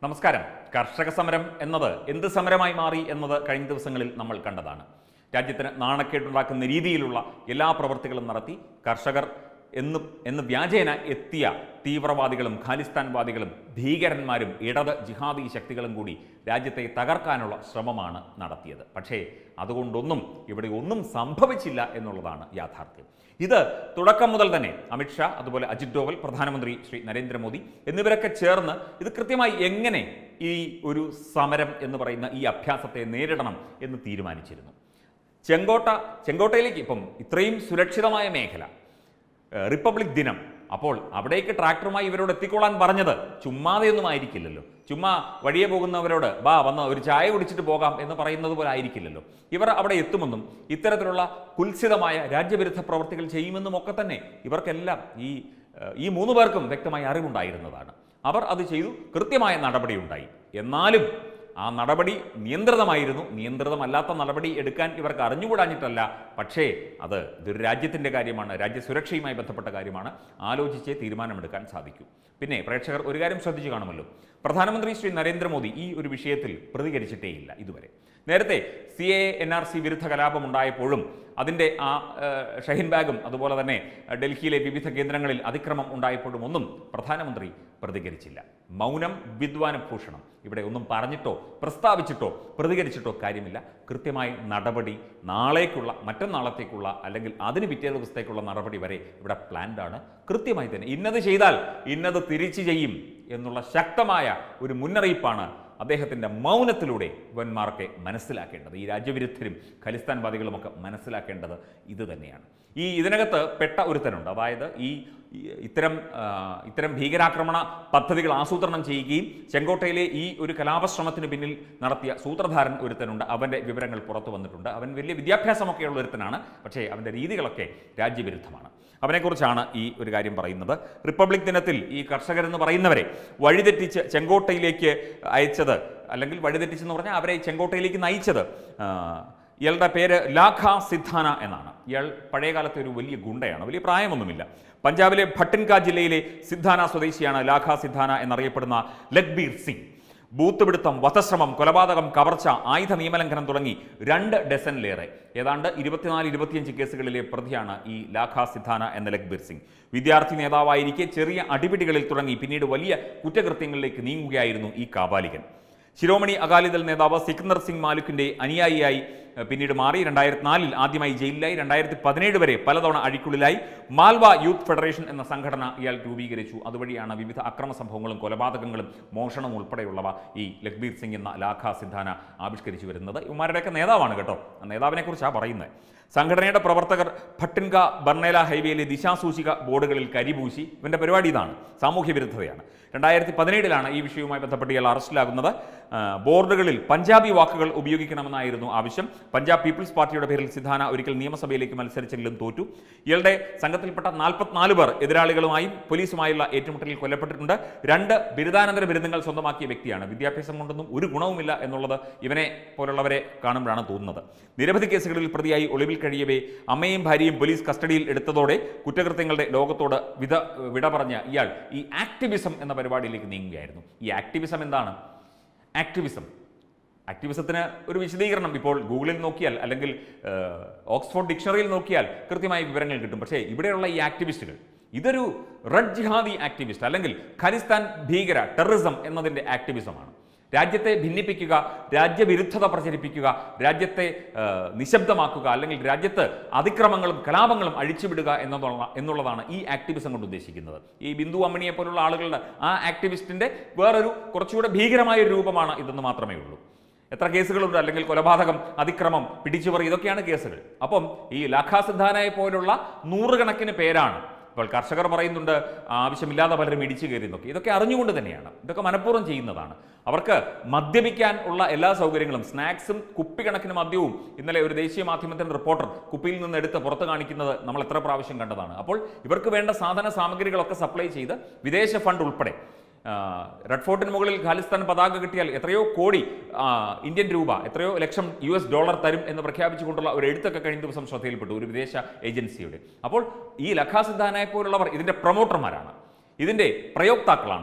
നമസ്കാരം കർഷക സമരം എന്നത് എന്ത് സമരമായി മാറി എന്നത് കഴിഞ്ഞ ദിവസങ്ങളിൽ നമ്മൾ കണ്ടതാണ് രാജ്യത്തിന് നാണക്കേടുണ്ടാക്കുന്ന രീതിയിലുള്ള എല്ലാ പ്രവൃത്തികളും നടത്തി കർഷകർ എന്ന് എന്ന് വ്യാജേന എത്തിയ തീവ്രവാദികളും ഖാലിസ്ഥാൻവാദികളും ഭീകരന്മാരും ഇടത് ജിഹാദി ശക്തികളും കൂടി രാജ്യത്തെ തകർക്കാനുള്ള ശ്രമമാണ് നടത്തിയത് പക്ഷേ അതുകൊണ്ടൊന്നും ഇവിടെ ഒന്നും സംഭവിച്ചില്ല എന്നുള്ളതാണ് യാഥാർത്ഥ്യം ഇത് തുടക്കം മുതൽ തന്നെ അമിത്ഷാ അതുപോലെ അജിത് ഡോവൽ പ്രധാനമന്ത്രി ശ്രീ നരേന്ദ്രമോദി എന്നിവരൊക്കെ ചേർന്ന് ഇത് കൃത്യമായി എങ്ങനെ ഈ ഒരു സമരം എന്ന് പറയുന്ന ഈ അഭ്യാസത്തെ നേരിടണം എന്ന് തീരുമാനിച്ചിരുന്നു ചെങ്കോട്ട ചെങ്കോട്ടയിലേക്ക് ഇപ്പം ഇത്രയും സുരക്ഷിതമായ മേഖല ഏഹ് റിപ്പബ്ലിക് ദിനം അപ്പോൾ അവിടേക്ക് ട്രാക്ടറുമായി ഇവരോട് എത്തിക്കൊള്ളാൻ പറഞ്ഞത് ചുമ്മാതെയൊന്നും ആയിരിക്കില്ലല്ലോ ചുമ്മാ വഴിയെ പോകുന്നവരോട് ബാ വന്ന് ഒരു ചായ കുടിച്ചിട്ട് പോകാം എന്ന് പറയുന്നത് പോലെ ആയിരിക്കില്ലല്ലോ ഇവർ അവിടെ എത്തുമെന്നും ഇത്തരത്തിലുള്ള കുൽസിതമായ രാജ്യവിരുദ്ധ പ്രവർത്തികൾ ചെയ്യുമെന്നും ഒക്കെ തന്നെ ഇവർക്കെല്ലാം ഈ ഏഹ് ഈ മൂന്ന് പേർക്കും വ്യക്തമായ അറിവുണ്ടായിരുന്നതാണ് അവർ അത് ചെയ്തു കൃത്യമായ നടപടിയുണ്ടായി എന്നാലും ആ നടപടി നിയന്ത്രിതമായിരുന്നു നിയന്ത്രിതമല്ലാത്ത നടപടി എടുക്കാൻ ഇവർക്ക് അറിഞ്ഞുകൂടാഞ്ഞിട്ടല്ല പക്ഷേ അത് ഇതൊരു രാജ്യത്തിൻ്റെ കാര്യമാണ് രാജ്യസുരക്ഷയുമായി ബന്ധപ്പെട്ട കാര്യമാണ് ആലോചിച്ചേ തീരുമാനമെടുക്കാൻ സാധിക്കൂ പിന്നെ പ്രേക്ഷകർ ഒരു കാര്യം ശ്രദ്ധിച്ചു കാണുമല്ലോ പ്രധാനമന്ത്രി ശ്രീ നരേന്ദ്രമോദി ഈ ഒരു വിഷയത്തിൽ പ്രതികരിച്ചിട്ടേയില്ല ഇതുവരെ നേരത്തെ C A A N R വിരുദ്ധ കലാപം ഉണ്ടായപ്പോഴും അതിൻ്റെ ആ ഏഹ്, ഷഹീൻ ബാഗും അതുപോലെ തന്നെ ഏഹ്, ഡൽഹിയിലെ വിവിധ കേന്ദ്രങ്ങളിൽ അതിക്രമം ഉണ്ടായപ്പോഴും ഒന്നും പ്രധാനമന്ത്രി പ്രതികരിച്ചില്ല മൗനം വിദ്വാന ഭൂഷണം ഇവിടെ ഒന്നും പറഞ്ഞിട്ടോ പ്രസ്താവിച്ചിട്ടോ പ്രതികരിച്ചിട്ടോ കാര്യമില്ല കൃത്യമായി നടപടി നാളേക്കുള്ള മറ്റന്നാളത്തേക്കുള്ള അല്ലെങ്കിൽ അതിന് പിറ്റേ ദിവസത്തേക്കുള്ള നടപടി വരെ ഇവിടെ പ്ലാൻഡ് ആണ് കൃത്യമായി തന്നെ ഇന്നത് ചെയ്താൽ ഇന്നത് തിരിച്ചു ചെയ്യും എന്നുള്ള ശക്തമായ ഒരു മുന്നറിയിപ്പാണ് അദ്ദേഹത്തിൻ്റെ മൗനത്തിലൂടെ ഇവന്മാർക്ക് മനസ്സിലാക്കേണ്ടത് ഈ രാജ്യവിരുദ്ധരും ഖലിസ്ഥാൻവാദികളുമൊക്കെ മനസ്സിലാക്കേണ്ടത് ഇത് തന്നെയാണ് ഈ ഇതിനകത്ത് പെട്ട ഒരുത്തനുണ്ട് അതായത് ഈ ഈ ഇത്തരം ആ, ഇത്തരം ഭീകരാക്രമണ പദ്ധതികൾ ആസൂത്രണം ചെയ്യുകയും ചെങ്കോട്ടയിലെ ഈ ഒരു കലാപശ്രമത്തിന് പിന്നിൽ നടത്തിയ സൂത്രധാരൻ ഒരുത്തനുണ്ട് അവൻ്റെ വിവരങ്ങൾ പുറത്തു വന്നിട്ടുണ്ട് അവൻ വലിയ വിദ്യാഭ്യാസമൊക്കെയുള്ള ഒരുത്തനാണ് പക്ഷേ അവൻ്റെ രീതികളൊക്കെ രാജ്യവിരുദ്ധമാണ് അവനെക്കുറിച്ചാണ് ഈ ഒരു കാര്യം പറയുന്നത് റിപ്പബ്ലിക് ദിനത്തിൽ ഈ കർഷകരെന്ന് പറയുന്നവരെ വഴിതെറ്റിച്ച് ചെങ്കോട്ടയിലേക്ക് അയച്ചത് അല്ലെങ്കിൽ വഴിതെറ്റിച്ചെന്ന് പറഞ്ഞാൽ അവരെ ചെങ്കോട്ടയിലേക്ക് നയിച്ചത് ആ, ഇയാളുടെ പേര് ലാഖ സിദ്ധാന എന്നാണ് ഇയാൾ പഴയകാലത്തെ ഒരു വലിയ ഗുണ്ടയാണ് വലിയ പ്രായമൊന്നുമില്ല പഞ്ചാബിലെ ഭട്ടിൻക ജില്ലയിലെ സിദ്ധാന സ്വദേശിയാണ് ലാഖ സിദ്ധാന എന്നറിയപ്പെടുന്ന ലഖ്ബീർ സിംഗ് ബൂത്ത് പിടുത്തം വധശ്രമം കൊലപാതകം കവർച്ച ആയുധ നിയമലംഘനം തുടങ്ങി രണ്ട് ഡസനിലേറെ ഏതാണ്ട് ഇരുപത്തിനാല് ഇരുപത്തിയഞ്ച് കേസുകളിലെ പ്രതിയാണ് ഈ ലാഖ സിദ്ധാന എന്ന ലഖ്ബീർ സിംഗ് വിദ്യാർത്ഥി നേതാവായിരിക്കെ ചെറിയ അടിപിടികളിൽ തുടങ്ങി പിന്നീട് വലിയ കുറ്റകൃത്യങ്ങളിലേക്ക് നീങ്ങുകയായിരുന്നു ഈ കാബാലികൻ ശിരോമണി അകാലിദൾ നേതാവ് സിക്കന്ദർ സിംഗ് മാലിക്കിന്റെ അനുയായിയായി ഏഹ്, പിന്നീട് മാറി രണ്ടായിരത്തി നാലിൽ ആദ്യമായി ജയിലിലായി രണ്ടായിരത്തി പതിനേഴ് വരെ പലതവണ അഴിക്കുള്ളിലായി മാൽവ യൂത്ത് ഫെഡറേഷൻ എന്ന സംഘടന ഇയാൾ രൂപീകരിച്ചു അതുവഴിയാണ് വിവിധ അക്രമ സംഭവങ്ങളും കൊലപാതകങ്ങളും മോഷണവും ഉൾപ്പെടെയുള്ളവ ഈ ലഖ്ബീർ സിംഗ് എന്ന ലാഖ സിദ്ധാന ആവിഷ്കരിച്ചു വരുന്നത് ഇവന്മാരുടെയൊക്കെ നേതാവാണ് കേട്ടോ ആ നേതാവിനെ കുറിച്ചാണ് പറയുന്നത് സംഘടനയുടെ പ്രവർത്തകർ ഭട്ടിൻക ബർണേല ഹൈവേയിലെ ദിശാസൂചിക ബോർഡുകളിൽ കരിപൂശി ഇവന്റെ പരിപാടി ഇതാണ് സാമൂഹ്യ വിരുദ്ധതയാണ് രണ്ടായിരത്തി പതിനേഴിലാണ് ഈ വിഷയവുമായി ബന്ധപ്പെട്ട് ഇയാൾ അറസ്റ്റിലാകുന്നത് ആ, ബോർഡുകളിൽ പഞ്ചാബി വാക്കുകൾ ഉപയോഗിക്കണമെന്നായിരുന്നു ആവശ്യം പഞ്ചാബ് പീപ്പിൾസ് പാർട്ടിയുടെ പേരിൽ സിദ്ധാന ഒരിക്കൽ നിയമസഭയിലേക്ക് മത്സരിച്ചെങ്കിലും തോറ്റു ഇയാളുടെ സംഘത്തിൽപ്പെട്ട നാൽപ്പത്തിനാല് പേർ എതിരാളികളുമായും പോലീസുമായുള്ള ഏറ്റുമുട്ടലിൽ കൊല്ലപ്പെട്ടിട്ടുണ്ട് രണ്ട് ബിരുദാനന്തര ബിരുദങ്ങൾ സ്വന്തമാക്കിയ വ്യക്തിയാണ് വിദ്യാഭ്യാസം കൊണ്ടൊന്നും ഒരു ഗുണവുമില്ല എന്നുള്ളത് ഇവനെ പോലുള്ളവരെ കാണുമ്പോഴാണ് തോന്നുന്നത് നിരവധി കേസുകളിൽ പ്രതിയായി ഒളിവിൽ കഴിയവേ അമ്മയും ഭാര്യയും പോലീസ് കസ്റ്റഡിയിൽ എടുത്തതോടെ കുറ്റകൃത്യങ്ങളുടെ ലോകത്തോട് വിധ വിട പറഞ്ഞ ഇയാൾ ഈ ആക്ടിവിസം എന്ന പരിപാടിയിലേക്ക് നീങ്ങുകയായിരുന്നു ഈ ആക്ടിവിസം എന്താണ് ആക്ടിവിസം ആക്ടിവിസത്തിന് ഒരു വിശദീകരണം ഇപ്പോൾ ഗൂഗിളിൽ നോക്കിയാൽ അല്ലെങ്കിൽ ഏഹ്, ഓക്സ്ഫോർഡ് ഡിക്ഷണറിയിൽ നോക്കിയാൽ കൃത്യമായ വിവരങ്ങൾ കിട്ടും പക്ഷേ ഇവിടെയുള്ള ഈ ആക്ടിവിസ്റ്റുകൾ ഇതൊരു റെഡ് ജിഹാദി ആക്ടിവിസ്റ്റ് അല്ലെങ്കിൽ ഖലിസ്ഥാൻ ഭീകര ടെററിസം എന്നതിൻ്റെ ആക്ടിവിസമാണ് രാജ്യത്തെ ഭിന്നിപ്പിക്കുക രാജ്യവിരുദ്ധത പ്രചരിപ്പിക്കുക രാജ്യത്തെ ഏഹ്, നിശബ്ദമാക്കുക അല്ലെങ്കിൽ രാജ്യത്ത് അതിക്രമങ്ങളും കലാപങ്ങളും അഴിച്ചുവിടുക എന്നുള്ള എന്നുള്ളതാണ് ഈ ആക്ടിവിസം കൊണ്ട് ഉദ്ദേശിക്കുന്നത് ഈ ബിന്ദു അമ്മണിയെ പോലുള്ള ആളുകളുടെ ആ ആക്ടിവിസ്റ്റിന്റെ വേറൊരു കുറച്ചുകൂടെ ഭീകരമായ ഒരു രൂപമാണ് ഇതെന്ന് മാത്രമേ ഉള്ളൂ എത്ര കേസുകളുണ്ട് അല്ലെങ്കിൽ കൊലപാതകം അതിക്രമം പിടിച്ചുപറി ഇതൊക്കെയാണ് കേസുകൾ അപ്പം ഈ ലാഖാ സിദ്ധാനയെ പോലുള്ള നൂറുകണക്കിന് പേരാണ് ഇപ്പോൾ കർഷകർ പറയുന്നുണ്ട് ആവശ്യമില്ലാതെ പലരും ഇടിച്ചു കയറിയെന്നൊക്കെ ഇതൊക്കെ അറിഞ്ഞുകൊണ്ട് തന്നെയാണ് ഇതൊക്കെ മനഃപൂർവ്വം ചെയ്യുന്നതാണ് അവർക്ക് മദ്യപിക്കാൻ ഉള്ള എല്ലാ സൗകര്യങ്ങളും സ്നാക്സും കുപ്പിക്കണക്കിന് മദ്യവും ഇന്നലെ ഒരു ദേശീയ മാധ്യമത്തിന്റെ റിപ്പോർട്ടർ കുപ്പിയിൽ നിന്ന് എടുത്ത് പുറത്ത് കാണിക്കുന്നത് നമ്മൾ എത്ര പ്രാവശ്യം കണ്ടതാണ് അപ്പോൾ ഇവർക്ക് വേണ്ട സാധന സാമഗ്രികളൊക്കെ സപ്ലൈ ചെയ്ത് വിദേശ ഫണ്ട് ഉൾപ്പെടെ ആ, റെഡ് ഫോർട്ടിന് മുകളിൽ ഖാലിസ്ഥാൻ പതാക കിട്ടിയാൽ എത്രയോ കോടി ആ, ഇന്ത്യൻ രൂപ എത്രയോ ലക്ഷം യു എസ് ഡോളർ തരും എന്ന് പ്രഖ്യാപിച്ചുകൊണ്ടുള്ള ഒരു എഴുത്തൊക്കെ കഴിഞ്ഞ ദിവസം ശ്രദ്ധയിൽപ്പെട്ടു ഒരു വിദേശ ഏജൻസിയുടെ അപ്പോൾ ഈ ലഖാ സിദ്ധാനെ പോലുള്ളവർ ഇതിന്റെ പ്രൊമോട്ടർമാരാണ് ഇതിന്റെ പ്രയോക്താക്കളാണ്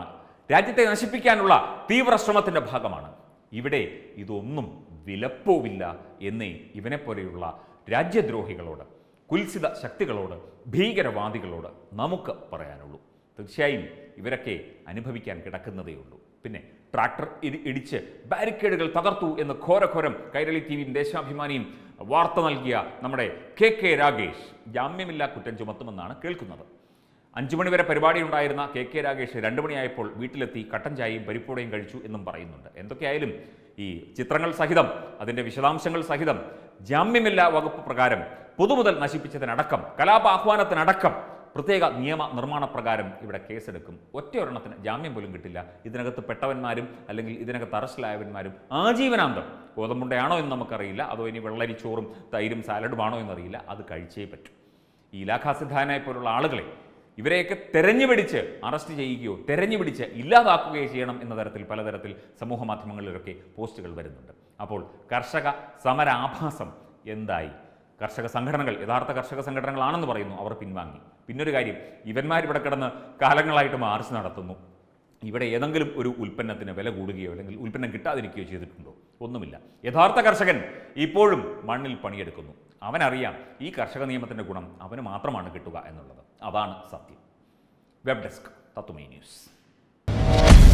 രാജ്യത്തെ നശിപ്പിക്കാനുള്ള തീവ്ര ശ്രമത്തിന്റെ ഭാഗമാണ് ഇവിടെ ഇതൊന്നും വിലപ്പോവില്ല എന്നേ ഇവനെപ്പോലെയുള്ള രാജ്യദ്രോഹികളോട് കുൽസിത ശക്തികളോട് ഭീകരവാദികളോട് നമുക്ക് പറയാനുള്ളൂ തീർച്ചയായും ഇവരൊക്കെ അനുഭവിക്കാൻ കിടക്കുന്നതേ ഉള്ളൂ പിന്നെ ട്രാക്ടർ ഇടി- ഇടിച്ച് ബാരിക്കേഡുകൾ തകർത്തു എന്ന് ഘോരഘോരം കൈരളി ടി വിയും ദേശാഭിമാനിയും വാർത്ത നൽകിയ നമ്മുടെ കെ കെ രാഗേഷ് ജാമ്യമില്ലാ കുറ്റം ചുമത്തുമെന്നാണ് കേൾക്കുന്നത് അഞ്ചു മണിവരെ പരിപാടി ഉണ്ടായിരുന്ന കെ കെ രാഗേഷ് രണ്ടു മണിയായപ്പോൾ വീട്ടിലെത്തി കട്ടൻ ചായയും പരിപ്പൂടയും കഴിച്ചു എന്നും പറയുന്നുണ്ട് എന്തൊക്കെയായാലും ഈ ചിത്രങ്ങൾ സഹിതം അതിൻ്റെ വിശദാംശങ്ങൾ സഹിതം ജാമ്യമില്ലാ വകുപ്പ് പ്രകാരം പൊതുമുതൽ നശിപ്പിച്ചതിനടക്കം കലാപ ആഹ്വാനത്തിനടക്കം പ്രത്യേക നിയമ നിർമ്മാണ പ്രകാരം ഇവിടെ കേസെടുക്കും ഒറ്റയൊരെണ്ണത്തിന് ജാമ്യം പോലും കിട്ടില്ല ഇതിനകത്ത് പെട്ടവന്മാരും അല്ലെങ്കിൽ ഇതിനകത്ത് അറസ്റ്റിലായവന്മാരും ആജീവനാന്തം ഗോതമ്പുണ്ടയാണോ എന്ന് നമുക്കറിയില്ല അതോ ഇനി വെള്ളരിച്ചോറും തൈരും സാലഡുമാണോ എന്നറിയില്ല അത് കഴിച്ചേ പറ്റൂ ഈ ഇലാഖ സിദ്ധാനെ പോലുള്ള ആളുകളെ ഇവരെയൊക്കെ തെരഞ്ഞു പിടിച്ച് അറസ്റ്റ് ചെയ്യുകയോ തെരഞ്ഞു പിടിച്ച് ഇല്ലാതാക്കുകയോ ചെയ്യണം എന്ന തരത്തിൽ പലതരത്തിൽ സമൂഹ മാധ്യമങ്ങളിലൊക്കെ പോസ്റ്റുകൾ വരുന്നുണ്ട് അപ്പോൾ കർഷക സമരാഭാസം എന്തായി കർഷക സംഘടനകൾ യഥാർത്ഥ കർഷക സംഘടനകളാണെന്ന് പറയുന്നു അവർ പിൻവാങ്ങി പിന്നൊരു കാര്യം ഇവന്മാർ ഇവിടെ കിടന്ന് കാലങ്ങളായിട്ട് മാർച്ച് നടത്തുന്നു ഇവിടെ ഏതെങ്കിലും ഒരു ഉൽപ്പന്നത്തിന് വില കൂടുകയോ അല്ലെങ്കിൽ ഉൽപ്പന്നം കിട്ടാതിരിക്കുകയോ ചെയ്തിട്ടുണ്ടോ ഒന്നുമില്ല യഥാർത്ഥ കർഷകൻ ഇപ്പോഴും മണ്ണിൽ പണിയെടുക്കുന്നു അവനറിയാം ഈ കർഷക നിയമത്തിൻ്റെ ഗുണം അവന് മാത്രമാണ് കിട്ടുക എന്നുള്ളത് അതാണ് സത്യം വെബ് ഡെസ്ക് തത്തുമൈ ന്യൂസ്